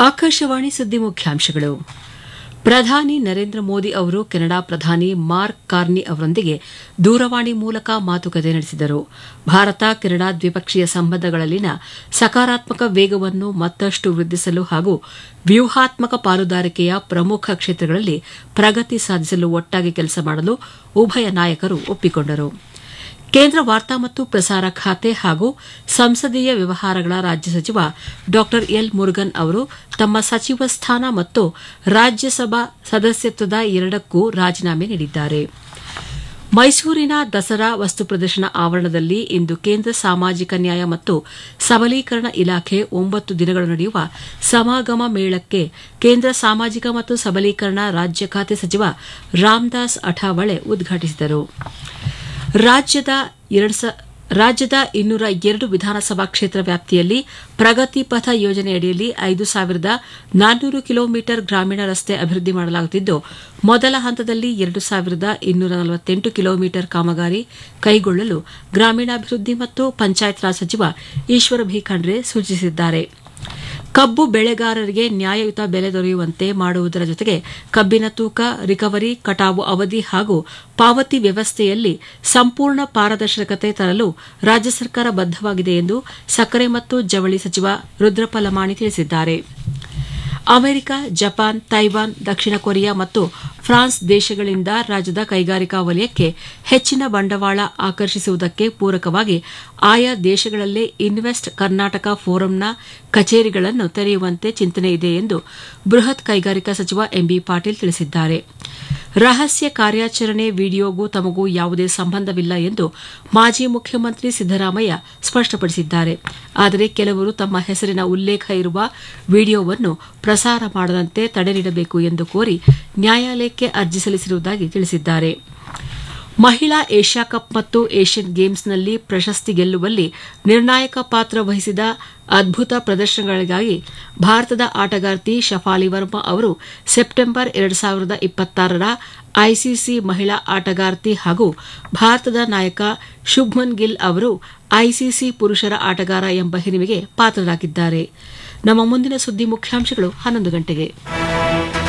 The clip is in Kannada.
ಆಕಾಶವಾಣಿ ಸುದ್ದಿ ಮುಖ್ಯಾಂಶಗಳು ಪ್ರಧಾನಿ ನರೇಂದ್ರ ಮೋದಿ ಅವರು ಕೆನಡಾ ಪ್ರಧಾನಿ ಮಾರ್ಕ್ ಕಾರ್ನಿ ಅವರೊಂದಿಗೆ ದೂರವಾಣಿ ಮೂಲಕ ಮಾತುಕತೆ ನಡೆಸಿದರು ಭಾರತ ಕೆನಡಾ ದ್ವಿಪಕ್ಷೀಯ ಸಂಬಂಧಗಳಲ್ಲಿನ ಸಕಾರಾತ್ಮಕ ವೇಗವನ್ನು ಮತ್ತಷ್ಟು ವೃದ್ಧಿಸಲು ಹಾಗೂ ವ್ಯೂಹಾತ್ಮಕ ಪಾಲುದಾರಿಕೆಯ ಪ್ರಮುಖ ಕ್ಷೇತ್ರಗಳಲ್ಲಿ ಪ್ರಗತಿ ಸಾಧಿಸಲು ಒಟ್ಟಾಗಿ ಕೆಲಸ ಮಾಡಲು ಉಭಯ ನಾಯಕರು ಒಪ್ಪಿಕೊಂಡರು ಕೇಂದ್ರ ವಾರ್ತಾ ಮತ್ತು ಪ್ರಸಾರ ಖಾತೆ ಹಾಗೂ ಸಂಸದೀಯ ವ್ಯವಹಾರಗಳ ರಾಜ್ಯ ಸಚಿವ ಡಾ ಎಲ್ ಮುರುಗನ್ ಅವರು ತಮ್ಮ ಸಚಿವ ಸ್ಥಾನ ಮತ್ತು ರಾಜ್ಯಸಭಾ ಸದಸ್ಯತ್ವದ ಎರಡಕ್ಕೂ ರಾಜೀನಾಮೆ ನೀಡಿದ್ದಾರೆ ಮೈಸೂರಿನ ದಸರಾ ವಸ್ತು ಪ್ರದರ್ಶನ ಆವರಣದಲ್ಲಿ ಇಂದು ಕೇಂದ್ರ ಸಾಮಾಜಿಕ ನ್ಯಾಯ ಮತ್ತು ಸಬಲೀಕರಣ ಇಲಾಖೆ ಒಂಬತ್ತು ದಿನಗಳು ನಡೆಯುವ ಸಮಾಗಮ ಮೇಳಕ್ಕೆ ಕೇಂದ್ರ ಸಾಮಾಜಿಕ ಮತ್ತು ಸಬಲೀಕರಣ ರಾಜ್ಯ ಖಾತೆ ಸಚಿವ ರಾಮದಾಸ್ ಅಠಾವಳೆ ಉದ್ಘಾಟಿಸಿದರು ರಾಜ್ಯದ ರಾಜ್ಯದ ಇನ್ನೂರ ಎರಡು ವಿಧಾನಸಭಾ ಕ್ಷೇತ್ರ ವ್ಯಾಪ್ತಿಯಲ್ಲಿ ಪ್ರಗತಿ ಪಥ ಯೋಜನೆಯಡಿಯಲ್ಲಿ ಐದು ಸಾವಿರದ ನಾನ್ನೂರು ಕಿಲೋಮೀಟರ್ ಗ್ರಾಮೀಣ ರಸ್ತೆ ಅಭಿವೃದ್ಧಿ ಮಾಡಲಾಗುತ್ತಿದ್ದು ಮೊದಲ ಹಂತದಲ್ಲಿ ಎರಡು ಸಾವಿರದ ಇನ್ನೂರ ನಲವತ್ತೆಂಟು ಕಿಲೋಮೀಟರ್ ಕಾಮಗಾರಿ ಕೈಗೊಳ್ಳಲು ಗ್ರಾಮೀಣಾಭಿವೃದ್ಧಿ ಮತ್ತು ಪಂಚಾಯತ್ ರಾಜ್ ಸಚಿವ ಈಶ್ವರ ಭಿ ಖಂಡ್ರೆ ಸೂಚಿಸಿದ್ದಾರೆ ಕಬ್ಬು ಬೆಳೆಗಾರರಿಗೆ ನ್ಯಾಯಯುತ ಬೆಲೆ ದೊರೆಯುವಂತೆ ಮಾಡುವುದರ ಜೊತೆಗೆ ಕಬ್ಬಿನ ತೂಕ ರಿಕವರಿ ಕಟಾವು ಅವಧಿ ಹಾಗೂ ಪಾವತಿ ವ್ಯವಸ್ಥೆಯಲ್ಲಿ ಸಂಪೂರ್ಣ ಪಾರದರ್ಶಕತೆ ತರಲು ರಾಜ್ಯ ಸರ್ಕಾರ ಬದ್ದವಾಗಿದೆ ಎಂದು ಸಕ್ಕರೆ ಮತ್ತು ಜವಳಿ ಸಚಿವ ರುದ್ರಪ್ಪ ಲಮಾಣಿ ತಿಳಿಸಿದ್ದಾರೆ ಅಮೆರಿಕ ಜಪಾನ್ ತೈವಾನ್ ದಕ್ಷಿಣ ಕೊರಿಯಾ ಮತ್ತು ಫ್ರಾನ್ಸ್ ದೇಶಗಳಿಂದ ರಾಜ್ಯದ ಕೈಗಾರಿಕಾ ವಲಯಕ್ಕೆ ಹೆಚ್ಚಿನ ಬಂಡವಾಳ ಆಕರ್ಷಿಸುವುದಕ್ಕೆ ಪೂರಕವಾಗಿ ಆಯಾ ದೇಶಗಳಲ್ಲೇ ಇನ್ವೆಸ್ಟ್ ಕರ್ನಾಟಕ ಫೋರಂನ ಕಚೇರಿಗಳನ್ನು ತೆರೆಯುವಂತೆ ಚಿಂತನೆ ಇದೆ ಎಂದು ಬೃಹತ್ ಕೈಗಾರಿಕಾ ಸಚಿವ ಎಂಬಿ ಪಾಟೀಲ್ ತಿಳಿಸಿದ್ದಾರೆ ರಹಸ್ಯ ಕಾರ್ಯಾಚರಣೆ ವಿಡಿಯೋಗೂ ತಮಗೂ ಯಾವುದೇ ಸಂಬಂಧವಿಲ್ಲ ಎಂದು ಮಾಜಿ ಮುಖ್ಯಮಂತ್ರಿ ಸಿದ್ದರಾಮಯ್ಯ ಸ್ಪಷ್ಟಪಡಿಸಿದ್ದಾರೆ ಆದರೆ ಕೆಲವರು ತಮ್ಮ ಹೆಸರಿನ ಉಲ್ಲೇಖ ಇರುವ ವಿಡಿಯೋವನ್ನು ಪ್ರಸಾರ ಮಾಡದಂತೆ ತಡೆ ನೀಡಬೇಕು ಎಂದು ಕೋರಿ ನ್ಯಾಯಾಲಯಕ್ಕೆ ಅರ್ಜಿ ಸಲ್ಲಿಸಿರುವುದಾಗಿ ತಿಳಿಸಿದ್ದಾರೆ ಮಹಿಳಾ ಏಷ್ಯಾ ಕಪ್ ಮತ್ತು ಏಷ್ಯನ್ ಗೇಮ್ಸ್ನಲ್ಲಿ ಪ್ರಶಸ್ತಿ ಗೆಲ್ಲುವಲ್ಲಿ ನಿರ್ಣಾಯಕ ಪಾತ್ರ ವಹಿಸಿದ ಅದ್ಭುತ ಪ್ರದರ್ಶನಗಳಿಗಾಗಿ ಭಾರತದ ಆಟಗಾರ್ತಿ ಶಫಾಲಿ ವರ್ಮಾ ಅವರು ಸೆಪ್ಟೆಂಬರ್ ಎರಡು ಸಾವಿರದ ಇಪ್ಪತ್ತಾರರ ಐಸಿಸಿ ಮಹಿಳಾ ಆಟಗಾರ್ತಿ ಹಾಗೂ ಭಾರತದ ನಾಯಕ ಶುಭ್ಮನ್ ಗಿಲ್ ಅವರು ಐಸಿಸಿ ಪುರುಷರ ಆಟಗಾರ ಎಂಬ ಹಿರಿಮೆಗೆ ಪಾತ್ರರಾಗಿದ್ದಾರೆ ನಮ್ಮ ಮುಂದಿನ ಸುದ್ದಿ ಮುಖ್ಯಾಂಶಗಳು ಹನ್ನೊಂದು ಗಂಟೆಗೆ